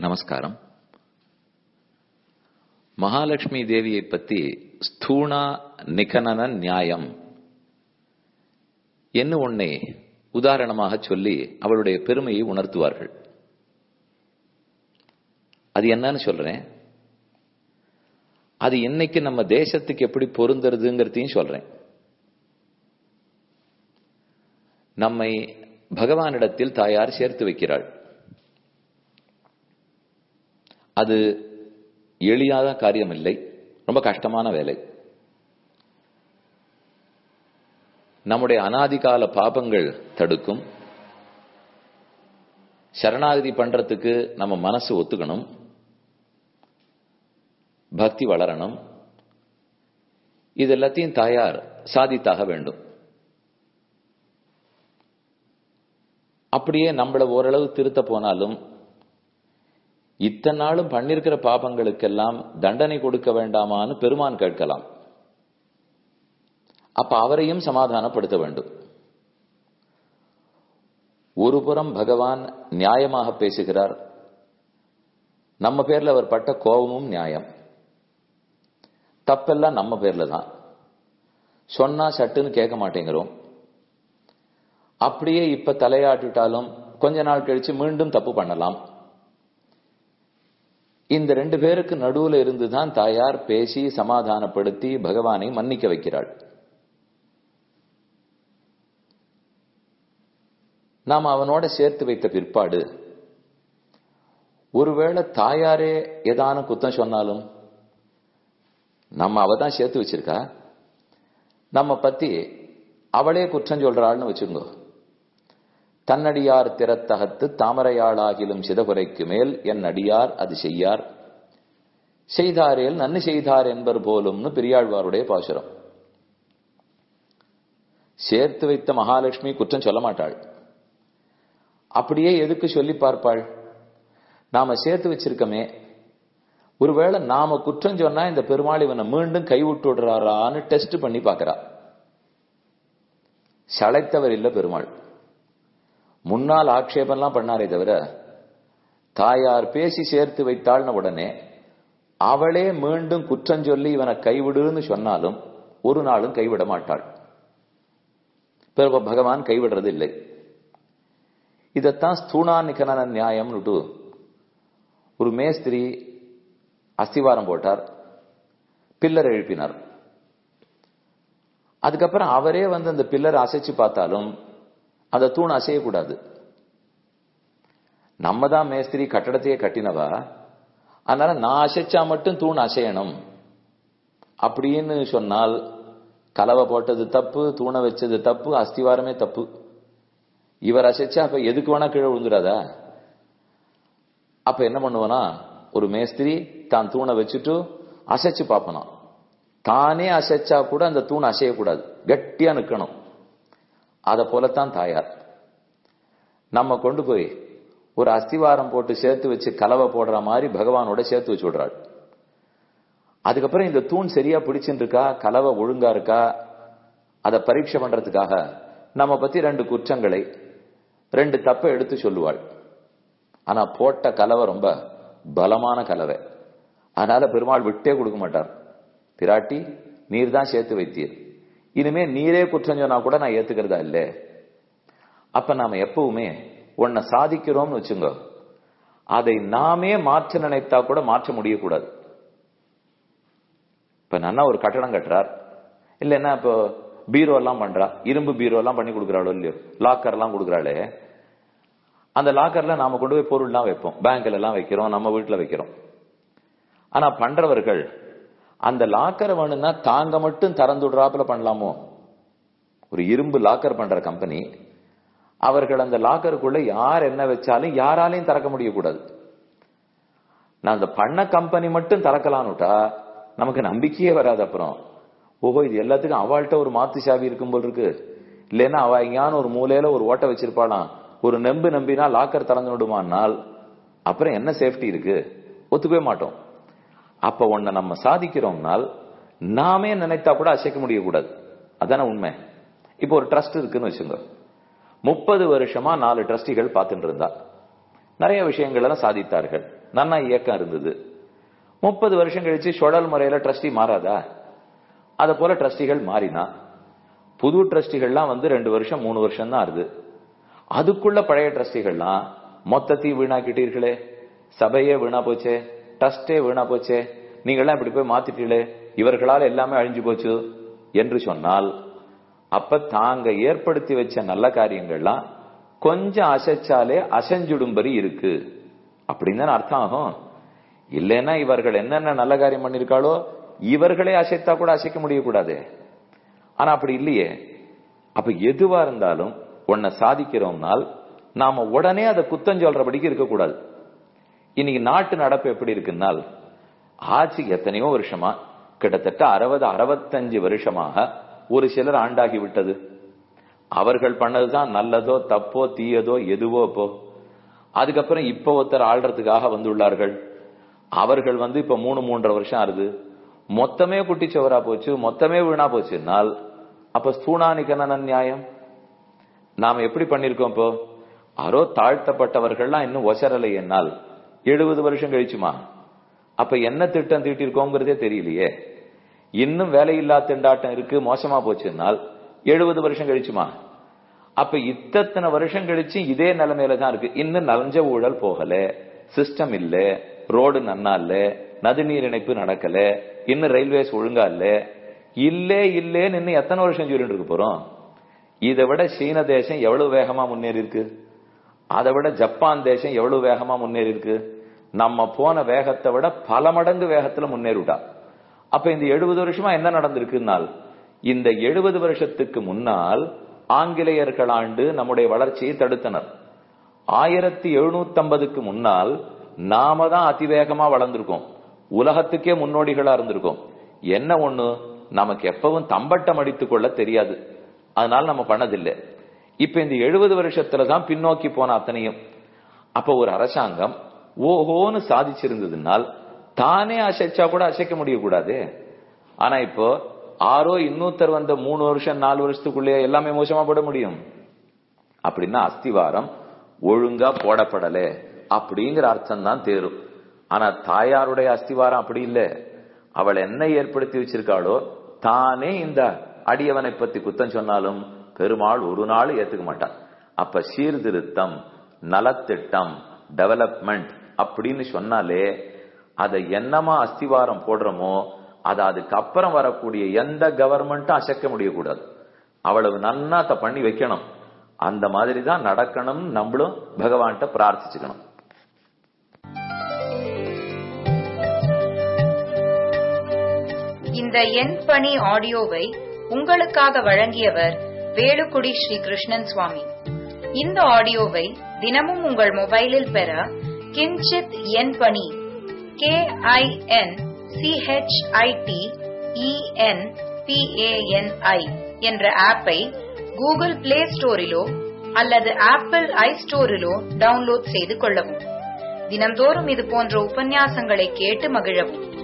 நமஸ்காரம் மகாலட்சுமி தேவியை பத்தி ஸ்தூணா நிகனன நியாயம் என்ன ஒன்னை உதாரணமாக சொல்லி அவளுடைய பெருமையை உணர்த்துவார்கள் அது என்னன்னு சொல்றேன் அது இன்னைக்கு நம்ம தேசத்துக்கு எப்படி பொருந்துறதுங்கிறதையும் சொல்றேன் நம்மை பகவானிடத்தில் தாயார் சேர்த்து வைக்கிறாள் அது எளியாத காரியம் இல்லை ரொம்ப கஷ்டமான வேலை நம்முடைய அனாதிகால பாபங்கள் தடுக்கும் சரணாகதி பண்றதுக்கு நம்ம மனசு ஒத்துக்கணும் பக்தி வளரணும் இது எல்லாத்தையும் தாயார் சாதித்தாக வேண்டும் அப்படியே நம்மள ஓரளவு திருத்த போனாலும் இத்தனை நாளும் பண்ணிருக்கிற பாபங்களுக்கெல்லாம் தண்டனை கொடுக்க வேண்டாமான்னு பெருமான் கேட்கலாம் அப்ப அவரையும் சமாதானப்படுத்த வேண்டும் ஒரு புறம் பகவான் நியாயமாக பேசுகிறார் நம்ம பேர்ல அவர் பட்ட கோபமும் நியாயம் தப்பெல்லாம் நம்ம பேர்ல தான் சொன்னா சட்டுன்னு கேட்க மாட்டேங்கிறோம் அப்படியே இப்ப தலையாட்டிட்டாலும் கொஞ்ச நாள் கழிச்சு மீண்டும் தப்பு பண்ணலாம் இந்த ரெண்டு பேருக்கு நடுவுல இருந்துதான் தாயார் பேசி சமாதானப்படுத்தி பகவானை மன்னிக்க வைக்கிறாள் நாம் அவனோட சேர்த்து வைத்த பிற்பாடு ஒருவேளை தாயாரே ஏதான குத்தம் சொன்னாலும் நம்ம அவ தான் சேர்த்து வச்சிருக்கா நம்ம பத்தி அவளே குற்றம் சொல்றாள்னு வச்சுக்கோ தன்னடியார் திறத்தகத்து தாமரையாளாகிலும் சிதகுரைக்கு மேல் என் அடியார் அது செய்யார் செய்தாரேல் நன்னு செய்தார் என்பர் போலும்னு பெரியாழ்வாருடைய பாசுரம் சேர்த்து வைத்த மகாலட்சுமி குற்றம் சொல்ல மாட்டாள் அப்படியே எதுக்கு சொல்லி பார்ப்பாள் நாம சேர்த்து வச்சிருக்கமே ஒருவேளை நாம குற்றம் சொன்னா இந்த பெருமாள் இவனை மீண்டும் கைவிட்டு விடுறாரான்னு டெஸ்ட் பண்ணி பாக்குறா சளைத்தவர் இல்ல பெருமாள் முன்னால் ஆக்ஷேபம்லாம் பண்ணாரே தவிர தாயார் பேசி சேர்த்து வைத்தாள்னு உடனே அவளே மீண்டும் குற்றம் சொல்லி இவனை கைவிடுன்னு சொன்னாலும் ஒரு நாளும் கைவிட மாட்டாள் பகவான் கைவிடுறது இல்லை இதத்தான் ஸ்தூணா நிகனன நியாயம்னுட்டு ஒரு மேஸ்திரி அஸ்திவாரம் போட்டார் பில்லர் எழுப்பினார் அதுக்கப்புறம் அவரே வந்து அந்த பில்லர் அசைச்சு பார்த்தாலும் அந்த தூண் அசையக்கூடாது நம்ம தான் மேஸ்திரி கட்டடத்தையே கட்டினவா அதனால நான் அசைச்சா மட்டும் தூண் அசையணும் அப்படின்னு சொன்னால் கலவை போட்டது தப்பு தூணை வச்சது தப்பு அஸ்திவாரமே தப்பு இவர் அசைச்சா அப்ப எதுக்கு வேணா கீழே விழுந்துடாதா அப்ப என்ன பண்ணுவனா ஒரு மேஸ்திரி தான் தூணை வச்சுட்டு அசைச்சு பார்ப்பனா தானே அசைச்சா கூட அந்த தூண் அசையக்கூடாது கட்டியா நிக்கணும் அதை போலத்தான் தாயார் நம்ம கொண்டு போய் ஒரு அஸ்திவாரம் போட்டு சேர்த்து வச்சு கலவை போடுற மாதிரி பகவானோட சேர்த்து வச்சு விடுறாள் அதுக்கப்புறம் இந்த தூண் சரியா பிடிச்சுட்டு இருக்கா கலவை ஒழுங்கா இருக்கா அதை பரீட்சை பண்றதுக்காக நம்ம பத்தி ரெண்டு குற்றங்களை ரெண்டு தப்பை எடுத்து சொல்லுவாள் ஆனா போட்ட கலவை ரொம்ப பலமான கலவை அதனால பெருமாள் விட்டே கொடுக்க மாட்டார் பிராட்டி நீர் தான் சேர்த்து வைத்தீர் இனிமே நீரே குற்றம் சொன்னா கூட நான் ஏத்துக்கிறதா இல்ல அப்ப நாம எப்பவுமே உன்னை சாதிக்கிறோம்னு வச்சுங்க அதை நாமே மாற்ற நினைத்தா கூட மாற்ற முடியக்கூடாது இப்ப நன்னா ஒரு கட்டடம் கட்டுறார் இல்லைன்னா இப்போ பீரோ எல்லாம் பண்றா இரும்பு பீரோ எல்லாம் பண்ணி கொடுக்குறாளோ இல்லையோ லாக்கர் எல்லாம் கொடுக்குறாளே அந்த லாக்கர்ல நாம கொண்டு போய் பொருள்லாம் வைப்போம் பேங்க்ல எல்லாம் வைக்கிறோம் நம்ம வீட்டுல வைக்கிறோம் ஆனா பண்றவர்கள் அந்த லாக்கரை வேணும்னா தாங்க மட்டும் திறந்து விடுறாப்புல பண்ணலாமோ ஒரு இரும்பு லாக்கர் பண்ற கம்பெனி அவர்கள் அந்த லாக்கருக்குள்ள யார் என்ன வச்சாலும் யாராலையும் திறக்க முடியக்கூடாது நான் அந்த பண்ண கம்பெனி மட்டும் திறக்கலான்னுட்டா நமக்கு நம்பிக்கையே வராது அப்புறம் ஓஹோ இது எல்லாத்துக்கும் அவள்கிட்ட ஒரு மாத்து சாவி இருக்கும் போல் இருக்கு இல்லைன்னா அவ எங்கேயான ஒரு மூலையில ஒரு ஓட்டை வச்சிருப்பாளாம் ஒரு நம்பு நம்பினா லாக்கர் திறந்து விடுமானால் அப்புறம் என்ன சேஃப்டி இருக்கு ஒத்துக்கவே மாட்டோம் அப்ப ஒன்ன நம்ம சாதிக்கிறோம்னால் நாமே நினைத்தா கூட அசைக்க முடியக்கூடாது அதானே உண்மை இப்போ ஒரு ட்ரஸ்ட் இருக்குன்னு வச்சுங்க முப்பது வருஷமா நாலு ட்ரஸ்டிகள் பார்த்துட்டு இருந்தா நிறைய விஷயங்கள் எல்லாம் சாதித்தார்கள் நன்னா இயக்கம் இருந்தது முப்பது வருஷம் கழிச்சு சுழல் முறையில ட்ரஸ்டி மாறாதா அத போல ட்ரஸ்டிகள் மாறினா புது ட்ரஸ்டிகள்லாம் வந்து ரெண்டு வருஷம் மூணு வருஷம் தான் ஆகுது அதுக்குள்ள பழைய ட்ரஸ்டிகள்லாம் மொத்தத்தையும் வீணாக்கிட்டீர்களே சபையே வீணா போச்சே ட்ரஸ்டே வீணா போச்சே நீங்களாம் இப்படி போய் மாத்திட்டீங்களே இவர்களால் எல்லாமே அழிஞ்சு போச்சு என்று சொன்னால் அப்ப தாங்க ஏற்படுத்தி வச்ச நல்ல காரியங்கள்லாம் கொஞ்சம் அசைச்சாலே அசைஞ்சுடும்படி இருக்கு அப்படின்னு தானே அர்த்தம் ஆகும் இல்லைன்னா இவர்கள் என்னென்ன நல்ல காரியம் பண்ணிருக்காளோ இவர்களே அசைத்தா கூட அசைக்க முடியக்கூடாது ஆனா அப்படி இல்லையே அப்ப எதுவா இருந்தாலும் உன்னை சாதிக்கிறோம்னால் நாம உடனே அதை குத்தம் சொல்றபடிக்கு இருக்கக்கூடாது இன்னைக்கு நாட்டு நடப்பு எப்படி இருக்குன்னால் ஆட்சி எத்தனையோ வருஷமா கிட்டத்தட்ட அறுபது அறுபத்தஞ்சு வருஷமாக ஒரு சிலர் ஆண்டாகி விட்டது அவர்கள் பண்ணதுதான் நல்லதோ தப்போ தீயதோ எதுவோ போ அதுக்கப்புறம் இப்ப ஒருத்தர் ஆள்றதுக்காக வந்துள்ளார்கள் அவர்கள் வந்து இப்ப மூணு மூன்றரை வருஷம் ஆறுது மொத்தமே குட்டிச்சவரா போச்சு மொத்தமே வீணா போச்சுனால் அப்ப ஸ்தூணானிக்கன நியாயம் நாம எப்படி பண்ணிருக்கோம் இப்போ அரோ தாழ்த்தப்பட்டவர்கள்லாம் இன்னும் ஒசரலை என்னால் எழுபது வருஷம் கழிச்சுமா அப்ப என்ன திட்டம் தீட்டிருக்கோங்கிறதே தெரியலையே இன்னும் வேலையில்லா திண்டாட்டம் இருக்கு மோசமா போச்சுன்னால் எழுபது வருஷம் கழிச்சுமா அப்ப இத்தனை வருஷம் கழிச்சு இதே நிலைமையில தான் இருக்கு இன்னும் நலஞ்ச ஊழல் போகல சிஸ்டம் இல்ல ரோடு நன்னா இல்ல நதிநீர் இணைப்பு நடக்கல இன்னும் ரயில்வேஸ் ஒழுங்கா இல்ல இல்லே இல்லேன்னு இன்னும் எத்தனை வருஷம் சொல்லிட்டு இருக்க போறோம் இதை விட சீன தேசம் எவ்வளவு வேகமா முன்னேறி இருக்கு அதை விட ஜப்பான் தேசம் எவ்வளவு வேகமா முன்னேறி இருக்கு நம்ம போன வேகத்தை விட பல மடங்கு வேகத்துல முன்னேறிவிட்டா அப்ப இந்த எழுபது வருஷமா என்ன நடந்திருக்குன்னால் இந்த எழுபது வருஷத்துக்கு முன்னால் ஆங்கிலேயர்கள் ஆண்டு நம்முடைய வளர்ச்சியை தடுத்தனர் ஆயிரத்தி எழுநூத்தி ஐம்பதுக்கு முன்னால் நாம தான் அதிவேகமா வளர்ந்திருக்கோம் உலகத்துக்கே முன்னோடிகளா இருந்திருக்கோம் என்ன ஒண்ணு நமக்கு எப்பவும் தம்பட்டம் அடித்துக் கொள்ள தெரியாது அதனால நம்ம பண்ணதில்லை இப்ப இந்த எழுபது வருஷத்துல தான் பின்னோக்கி போன அத்தனையும் அப்ப ஒரு அரசாங்கம் ஓஹோன்னு சாதிச்சிருந்ததுனால் தானே அசைச்சா கூட அசைக்க முடியக்கூடாது ஆனா இப்போ ஆரோ இன்னொருத்தர் வந்த மூணு வருஷம் நாலு வருஷத்துக்குள்ளே எல்லாமே மோசமா போட முடியும் அப்படின்னா அஸ்திவாரம் ஒழுங்கா போடப்படல அப்படிங்கிற அர்த்தம் தான் தேரும் ஆனா தாயாருடைய அஸ்திவாரம் அப்படி இல்ல அவள் என்ன ஏற்படுத்தி வச்சிருக்காளோ தானே இந்த அடியவனை பத்தி குத்தம் சொன்னாலும் பெருமாள் ஒரு நாள் ஏத்துக்க மாட்டான் அப்ப சீர்திருத்தம் நலத்திட்டம் டெவலப்மெண்ட் அப்படின்னு சொன்னாலே அதை என்னமா அஸ்திவாரம் போடுறோமோ அதை அதுக்கப்புறம் வரக்கூடிய எந்த கவர்மெண்ட்டும் அசைக்க முடியக்கூடாது அவ்வளவு நன்னா அதை பண்ணி வைக்கணும் அந்த மாதிரி தான் நடக்கணும் நம்மளும் பகவான்கிட்ட பிரார்த்திச்சுக்கணும் இந்த என் பணி ஆடியோவை உங்களுக்காக வழங்கியவர் வேலுக்குடி ஸ்ரீ கிருஷ்ணன் சுவாமி இந்த ஆடியோவை தினமும் உங்கள் மொபைலில் பெற கிஞ்சித் என் பணி கே ஐ என் சிஹெச்ஐடி இஎன் பிஏஎன்ஐ என்ற ஆப்பை கூகுள் பிளே ஸ்டோரிலோ அல்லது ஆப்பிள் ஐ ஸ்டோரிலோ டவுன்லோட் செய்து கொள்ளவும் தினம்தோறும் இது போன்ற உபன்யாசங்களை கேட்டு மகிழவும்